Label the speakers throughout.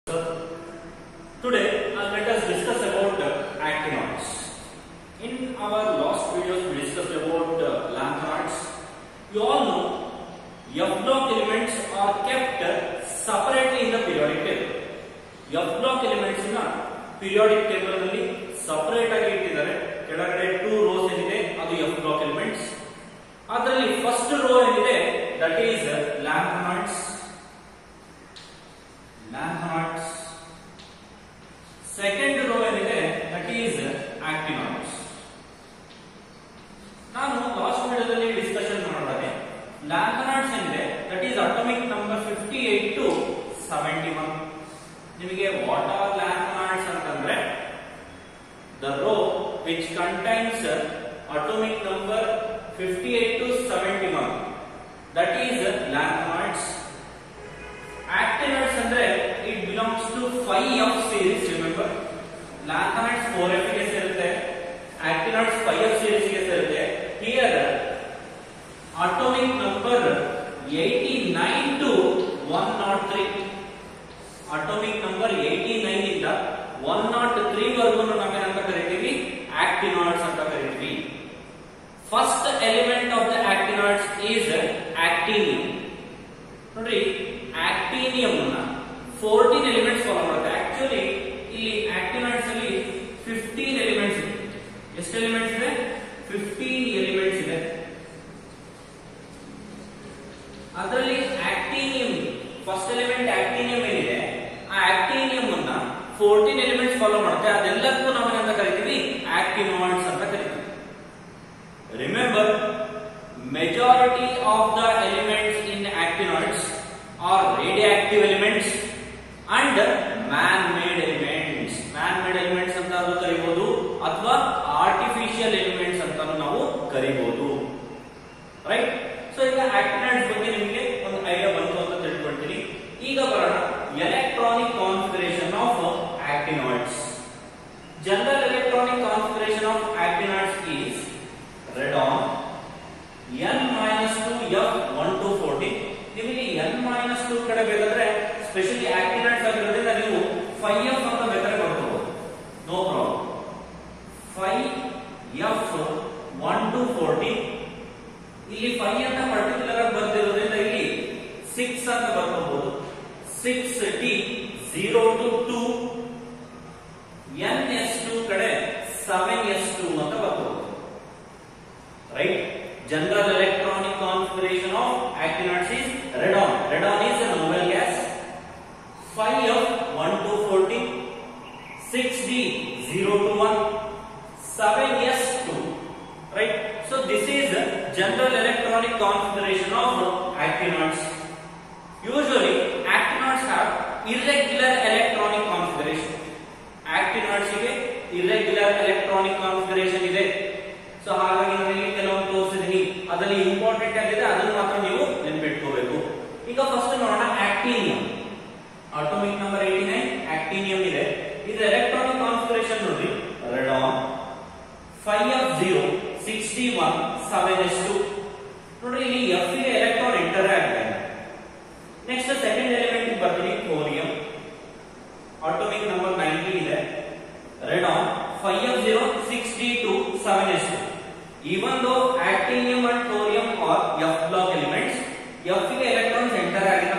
Speaker 1: Today, uh, let us discuss about uh, actinoids. In our last videos, we discussed about uh, lanthanoids. You all know F block elements are kept uh, separately in the periodic table. F block elements ನ periodic table ನಲ್ಲಿ separate ಆಗಿ ಇಟ್ಟಿದ್ದಾರೆ ಕೆಳಗಡೆ two rows ಏನಿದೆ ಅದು F block elements ಅದರಲ್ಲಿ first row ಏನಿದೆ that is lanthanoids lanthanoids second row ಏನಿದೆ ದಟ್ ಈಸ್ ಆಕ್ಟಿನಾಯ್ಡ್ಸ್ ನಾನು ಲಾಸ್ಟ್ ವಿಡಿಯೋದಲ್ಲಿ ಡಿಸ್ಕಷನ್ ಮಾಡೋದಾದ್ರೆ ಲ್ಯಾಂಥನಾಯ್ಡ್ಸ್ ಏನಿದೆ that is atomic number fifty eight to seventy one ನಿಮಗೆ ವಾಟ್ ಆರ್ ಲ್ಯಾಂಥನಾಯ್ಡ್ಸ್ ಅಂತಂದ್ರೆ the row which contains atomic number fifty eight to seventy one that is lanthanoids actinoids ಅಂದ್ರೆ it belongs to 5f series remember lanthanides 4f ಗೆ ಸೇರುತ್ತೆ actinoids 5f series ಗೆ ಸೇರುತ್ತೆ here atomic number 89 to 103 atomic number 89 ಇಂದ 103 ವರೆಗೂ ನಾವೇನಂತ ಕರಿತೀವಿ actinoids ಅಂತ ಕರಿತೀವಿ first element of the actinoids is actinium ನೋಡ್ರಿ ಆಕ್ಟಿನಿಯಂ ಅನ್ನ ಫೋರ್ಟೀನ್ ಎಲಿಮೆಂಟ್ಸ್ ಫಾಲೋ ಮಾಡುತ್ತೆ ಆಕ್ಚುಲಿ ಇಲ್ಲಿ ಆಕ್ಟಿನಾಯ್ಡ್ಸ್ ಅಲ್ಲಿ ಫಿಫ್ಟೀನ್ ಎಲಿಮೆಂಟ್ಸ್ ಇದೆ ಎಷ್ಟು ಎಲಿಮೆಂಟ್ಸ್ ಇದೆ ಫಿಫ್ಟೀನ್ ಎಲಿಮೆಂಟ್ಸ್ ಇದೆ ಅದರಲ್ಲಿ ಆಕ್ಟಿನಿಯಂ ಫಸ್ಟ್ ಎಲಿಮೆಂಟ್ ಆಕ್ಟಿನಿಯಂ ಏನಿದೆ ಆ ಆಕ್ಟಿನಿಯಂ ಅನ್ನ ಫೋರ್ಟೀನ್ ಎಲಿಮೆಂಟ್ಸ್ ಫಾಲೋ ಮಾಡುತ್ತೆ ಅದೆಲ್ಲಕ್ಕೂ ನಾವು ಏನಂತ ಕರಿತೀವಿ ಆಕ್ಟಿನಾಯ್ಡ್ಸ್ ಅಂತ ಕರಿತೀವಿ remember majority of the elements in actinoids are radioactive elements and man-made elements. Man-made elements ಅಂತ ಅದು ಕರಿಬಹುದು ಅಥವಾ ಆರ್ಟಿಫಿಷಿಯಲ್ ಎಲಿಮೆಂಟ್ಸ್ ಅಂತ ನಾವು ಕರಿಬಹುದು ರೈಟ್ ಸೊ ಈಗ ಆಕ್ಟಿನಾಯ್ಡ್ಸ್ ಬಗ್ಗೆ ನಿಮಗೆ ಒಂದು ಐಡಿಯಾ ಬಂತು ಅಂತ ತಿಳ್ಕೊಳ್ತೀನಿ ಈಗ ಬರೋಣ electronic configuration of actinoids general electronic configuration of actinoids is radon N minus two F one to fourteen ನಿಮಗೆ ಎನ್ ಮೈನಸ್ ಟು ಕಡೆ ಬೇಕಾದ್ರೆ ಸ್ಪೆಷಲಿ ಆಕ್ಟಿವೇಟ್ಸ್ ಆಗಿರೋದ್ರಿಂದ ನೀವು ಫೈವ್ ಎಫ್ ಅಂತ ಬೇಕಾದ್ರೆ ಬರ್ಕೋಬಹುದು no problem five F one to fourteen ಇಲ್ಲಿ five ಅಂತ ಪರ್ಟಿಕ್ಯುಲರ್ ಆಗಿ ಬರ್ತಿರೋದ್ರಿಂದ ಇಲ್ಲಿ ಸಿಕ್ಸ್ ಅಂತ ಬರ್ಕೋಬಹುದು six D zero to two N S two ಕಡೆ ಸೆವೆನ್ ಎಸ್ ಟು ಅಂತ ಬರ್ಕೋಬಹುದು right general electronic configuration of actinoids is radon radon is a noble gas 5 of 1 to 14 6d 0 to 1 7s 2 right so this is the general electronic configuration of actinoids usually actinoids have irregular electronic configuration actinoids ಗೆ irregular electronic configuration ಇದೆ so ಹಾಗಾಗಿ ನಾನು ಇಲ್ಲಿ ಕೆಲವೊಂದು ತೋರಿಸಿದೀನಿ ಅದರಲ್ಲಿ important ಆಗಿದೆ ಅದನ್ನು ಮಾತ್ರ ನೀವು ನೆನ್ಪಿಟ್ಕೋಬೇಕು ಈಗ ಫಸ್ಟ್ ನೋಡೋಣ actinium atomic number eighty nine actinium ಇದೆ ಇದು ಎಲೆಕ್ಟ್ರಾನಿಕ್ ಕಾನ್ಫಿಗರೇಷನ್ ನೋಡ್ರಿ radon five F zero six D one seven S two ನೋಡ್ರಿ ಇಲ್ಲಿ ಎಫ್ ಗೆ ಎಲೆಕ್ಟ್ರಾನ್ ಎಂಟರ್ ಆಗಿದೆ ನೆಕ್ಸ್ಟ್ ಸೆಕೆಂಡ್ ಎಲಿಮೆಂಟ್ ಬರ್ತೀನಿ ಥೋರಿಯಂ ಅಟೋಮಿಕ್ ನಂಬರ್ ನೈನ್ಟಿ ಇದೆ radon five F zero six D two seven S two even though actinium and thorium are F block elements, F ಗೆ electrons enter ಆಗಿಲ್ಲ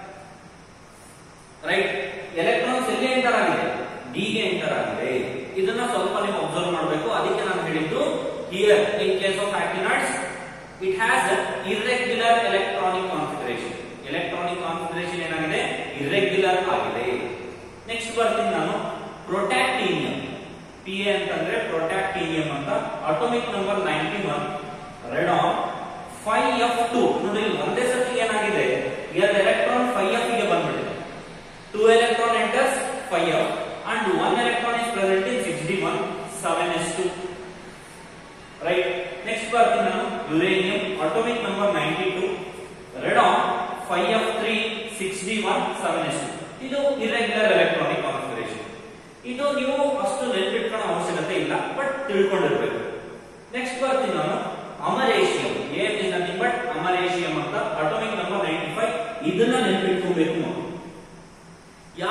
Speaker 1: right electrons ಎಲ್ಲಿ enter ಆಗಿದೆ D ಗೆ enter ಆಗಿದೆ ಇದನ್ನ ಸ್ವಲ್ಪ ನೀವು ಅಬ್ಸರ್ವ್ ಮಾಡಬೇಕು ಅದಕ್ಕೆ ನಾನು ಹೇಳಿದ್ದು here in case of actinoids it has irregular electronic configuration electronic configuration ಏನಾಗಿದೆ ಇರ್ರೆಗ್ಯುಲರ್ ಆಗಿದೆ ನೆಕ್ಸ್ಟ್ ಬರ್ತೀನಿ ನಾನು ಪ್ರೊಟ್ಯಾಕ್ಟೀನಿಯಂ ಪಿ ಎ ಅಂತಂದ್ರೆ ಪ್ರೊಟ್ಯಾಕ್ಟೀನಿಯಂ ಅಂತ atomic number ninety one radon five F two ನೋಡಿ ಇಲ್ಲಿ ಒಂದೇ ಸತಿ ಏನಾಗಿದೆ ಎರಡು ಎಲೆಕ್ಟ್ರಾನ್ ಫೈವ್ ಎಫ್ ಗೆ ಬಂದ್ಬಿಟ್ಟಿದೆ two electron enters five F and one electron is present in six D one seven S two right next ಬರ್ತೀನಿ ನಾನು uranium atomic number ninety two radon five F three six D one seven S two ಇದು irregular electronic configuration ಇದು ನೀವು ಅಷ್ಟು ನೆನ್ಪಿಟ್ಕೊಳ್ಳೋ ಅವಶ್ಯಕತೆ ಇಲ್ಲ but ತಿಳ್ಕೊಂಡಿರ್ಬೇಕು next ಬರ್ತೀನಿ ನಾನು ಅಮರೇಷಿಯಂ ಏನ್ ಇಸ್ ನಥಿಂಗ್ ಬಟ್ ಅಮರೇಷಿಯಂ ಅಂತ ಅಟೋಮಿಕ್ ನಂಬರ್ ನೈಂಟಿ ಫೈವ್ ಇದನ್ನ ನೆನ್ಪಿಟ್ಕೋಬೇಕು ನಾವು ಯಾಕೆ ಇದನ್ನ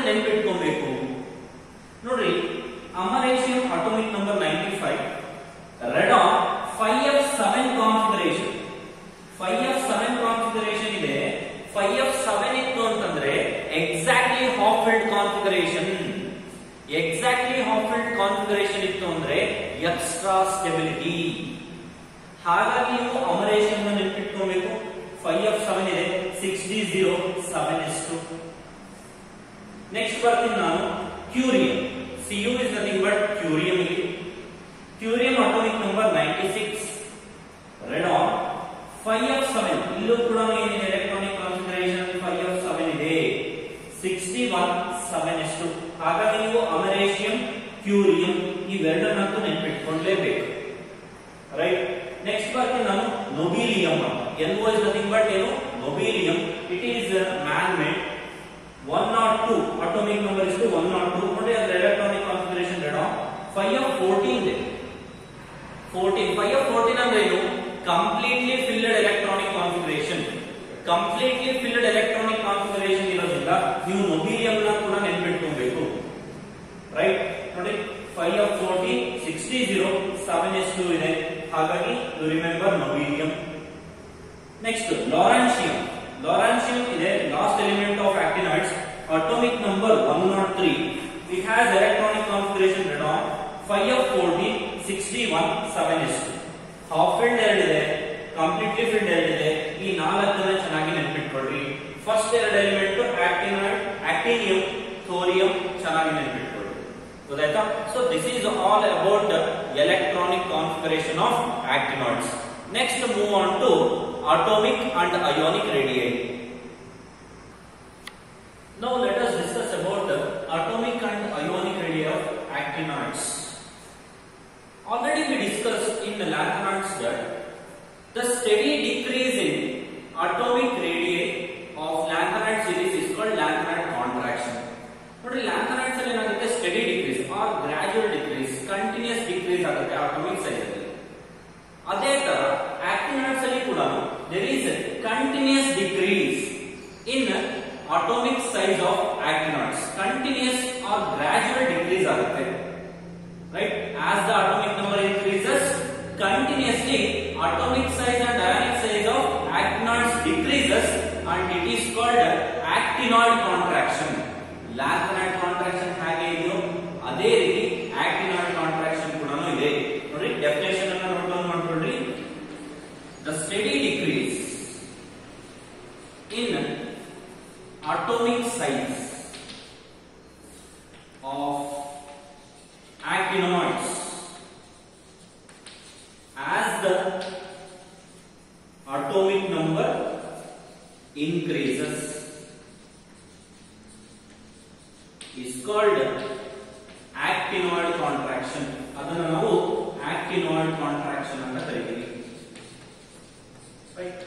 Speaker 1: ನೆನ್ಪಿಟ್ಕೊಬೇಕು ನೋಡ್ರಿ americium atomic number ninety five radon five F seven configuration five F seven configuration ಇದೆ ಫೈವ್ ಎಫ್ ಸೆವೆನ್ ಇತ್ತು ಅಂತಂದ್ರೆ exactly half filled configuration exactly half filled configuration ಇತ್ತು ಅಂದ್ರೆ ಎಕ್ಸ್ಟ್ರಾ ಸ್ಟೆಬಿಲಿಟಿ ಹಾಗಾಗಿ ನೀವು ಅಮರೇಷನ್ ನೆನ್ಪಿಟ್ಕೊಬೇಕು ಫೈವ್ ಎಫ್ ಸೆವೆನ್ ಇದೆ six D zero seven S two next ಬರ್ತೀನಿ ನಾನು curium C U is nothing but curium ಇಲ್ಲಿ curium atomic number ninety six radon five F seven ಇಲ್ಲೂ ಕೂಡ ಏನಿದೆ electronic configuration five F seven ಇದೆ sixty one seven ಎಷ್ಟು ಹಾಗಾಗಿ ನೀವು ಅಮರೇಷಿಯಂ ಕ್ಯೂರಿಯಂ ಇವೆರಡನ್ನಂತೂ ನೆನ್ಪಿಟ್ಕೊಂಡ್ಲೇಬೇಕು ರೈಟ್ ನೆಕ್ಸ್ಟ್ ಬರ್ತೀನಿ ನಾನು nobelium N O is nothing but ಏನು nobelium it is man made one not two atomic number ಇಷ್ಟು ಒನ್ ನಾಟ್ ಟು ನೋಡಿ ಅದ್ರ electronic configuration radon five F fourteen ಇದೆ ಫೋರ್ಟೀನ್ ಫೈವ್ ಎಫ್ ಫೋರ್ಟೀನ್ ಅಂದ್ರೆ ಏನು completely filled electronic configuration completely filled electronic configuration ಇರೋದ್ರಿಂದ ನೀವು nobelium ನ ಕೂಡ ನೆನ್ಪಿಟ್ಕೊಬೇಕು ರೈಟ್ ನೋಡಿ five of forty sixty zero seven S two ಇದೆ ಹಾಗಾಗಿ you remember nobelium next ಲಾರೆನ್ಶಿಯಂ lawrencium ಇದೆ last element of actinoids atomic number one not three it has electronic configuration radon five of forty sixty one seven S two half filled ಎರಡಿದೆ completely filled ಎರಡಿದೆ ಈ ನಾಲ್ಕನ್ನ ಚೆನ್ನಾಗಿ ನೆನ್ಪಿಟ್ಕೊಳ್ರಿ first ಎರಡು element actinoid actinium thorium ಚೆನ್ನಾಗಿ ನೆನ್ಪಿಟ್ಕೊಳ್ರಿ ಗೊತ್ತಾಯ್ತಾ so this is all about electronic configuration of actinoids next move on to atomic and ionic radii now let us discuss about the atomic and ionic radii of actinoids already we discussed in the lanthanides that the steady decrease in atomic radii of lanthanide series is called lanthanide contraction ನೋಡಿ lanthanides ಅಲ್ಲಿ ಏನಾಗುತ್ತೆ steady decrease or gradual decrease continuous decrease ಆಗುತ್ತೆ atomic size ಅಲ್ಲಿ ಅದೇ ತರ actinoids ಅಲ್ಲಿ ಕೂಡ there is continuous decrease in atomic size of actinoids continuous or gradual decrease ಆಗುತ್ತೆ right as the atomic number increases continuously atomic size and ionic size of actinoids decreases and it is called actinoid contraction lanthanide contraction ಹೇಗೆ ಇದೆಯೋ ಅದೇ ರೀತಿ ಆಕ್ಟಿನಾಯ್ಡ್ contraction ಕೂಡ ಇದೆ ನೋಡಿ definition ಅನ್ನ note down ಮಾಡ್ಕೊಳ್ರಿ the steady decrease in atomic size of actinoids as the atomic number increases is called actinoid contraction ಅದನ್ನು ನಾವು actinoid contraction ಅಂತ ಕರಿತೀವಿ right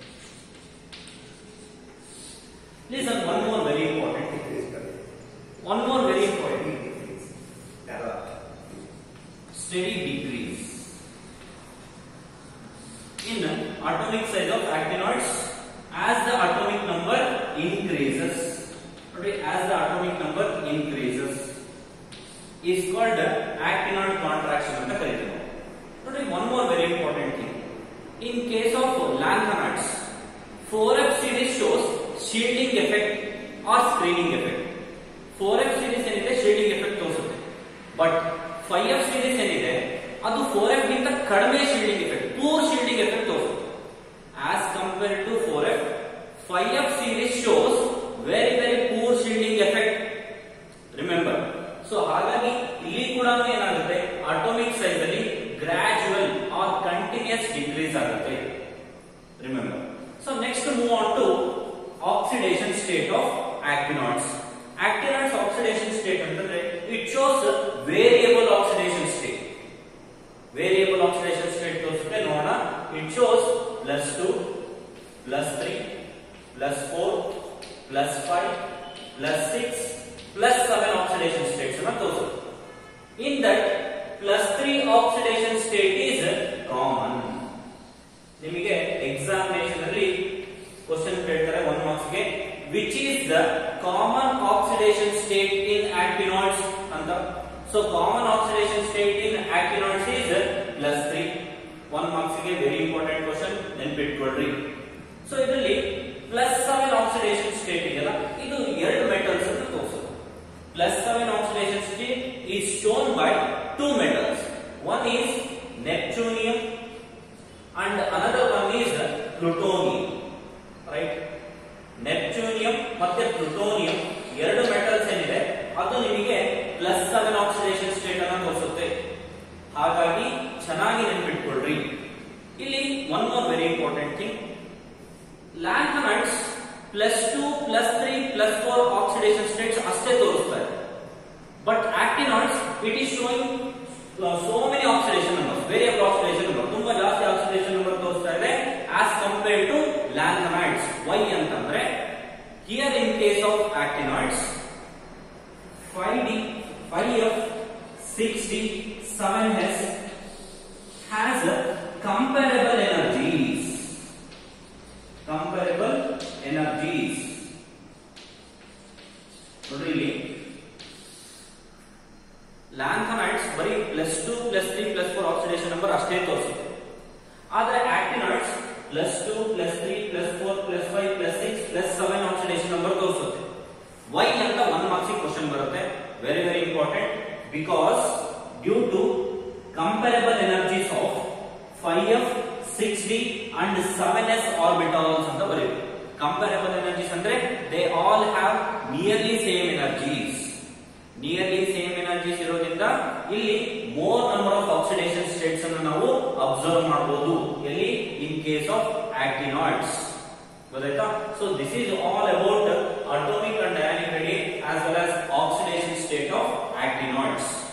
Speaker 1: listen one more very important one more very important steady decrease in atomic size of actinoids as the atomic number increases okay, as the atomic number increases is called actinoid contraction ಅಂತ ಕರೀತೀವಿ ನೋಡಿ one more very important thing in case of lanthanides 4f series shows shielding effect or screening effect 4f series ಏನಿದೆ shielding effect ತೋರಿಸುತ್ತೆ but five F series ಏನಿದೆ ಅದು four F ಗಿಂತ ಕಡಿಮೆ shielding effect poor shielding effect ತೋರಿಸುತ್ತೆ as compared to four F five F series shows very very poor shielding effect remember so ಹಾಗಾಗಿ ಇಲ್ಲಿ ಕೂಡ ಏನಾಗುತ್ತೆ ಅಟೋಮಿಕ್ ಸೈಜ್ ಅಲ್ಲಿ ಗ್ರಾಜುವಲ್ ಆರ್ ಕಂಟಿನ್ಯೂಸ್ ಡಿಕ್ರೀಸ್ ಆಗುತ್ತೆ remember so next move on to oxidation state of actinoids actinoids oxidation state ಅಂತಂದ್ರೆ it shows variable oxidation state variable oxidation state ತೋರಿಸುತ್ತೆ ನೋಡೋಣ it shows plus two plus three plus four plus five plus six plus seven oxidation states ಅನ್ನ ತೋರಿಸುತ್ತೆ in that plus three oxidation state is common ನಿಮಗೆ examination ಅಲ್ಲಿ question ಕೇಳ್ತಾರೆ one marks ಗೆ which is the common oxidation state so common oxidation state in actinoids is plus three one marks ಗೆ very important question ನೆನ್ಪಿಟ್ಕೊಳ್ರಿ so ಇದರಲ್ಲಿ plus seven oxidation state ಇದೆಯಲ್ಲ ಇದು ಎರಡು ಮೆಟಲ್ಸ್ ಅಂತ ತೋರಿಸುತ್ತೆ plus seven oxidation state is shown by two metals one is neptunium and another one is plutonium right neptunium ಮತ್ತೆ plutonium ಎರಡು ಮೆಟಲ್ಸ್ ಏನಿದೆ ಅದು ನಿಮಗೆ ಪ್ಲಸ್ ಸೆವೆನ್ ಆಕ್ಸಿಡೇಷನ್ ಸ್ಟೇಟ್ ಅನ್ನ ತೋರಿಸುತ್ತೆ ಹಾಗಾಗಿ ಚೆನ್ನಾಗಿ ನೆನ್ಪಿಟ್ಕೊಳ್ರಿ ಇಲ್ಲಿ one more very important thing lanthanides plus two plus three plus four oxidation states ಅಷ್ಟೇ ತೋರಿಸ್ತಾ ಇದೆ but actinoids it is showing so many oxidation numbers variable oxidation number ತುಂಬಾ ಜಾಸ್ತಿ ಆಕ್ಸಿಡೇಷನ್ ನಂಬರ್ ತೋರಿಸ್ತಾ ಇದೆ as compare to lanthanides why ಅಂತಂದ್ರೆ here in case of actinoids five D five F six D seven S has comparable energies comparable energies ನೋಡ್ರಿ ಇಲ್ಲಿ lanthanides ಬರೀ plus two plus three plus four oxidation number ಅಷ್ಟೇ ತೋರಿಸುತ್ತೆ ಆದ್ರೆ actinoids plus two plus three plus four plus five plus six plus seven oxidation number ತೋರಿಸುತ್ತೆ why ಅಂತ one marks question ಬರುತ್ತೆ very very important because due to comparable energies of five F six D and seven S orbitals ಅಂತ ಬರೆಯುತ್ತೆ comparable energies ಅಂದ್ರೆ they all have nearly same energies nearly same energies ಇರೋದ್ರಿಂದ ಇಲ್ಲಿ more number of oxidation states ಅನ್ನು ನಾವು observe ಮಾಡಬಹುದು ಎಲ್ಲಿ in case of actinoids ಗೊತ್ತಾಯ್ತಾ so this is all about atomic and dynamic as well as oxidation state of actinoids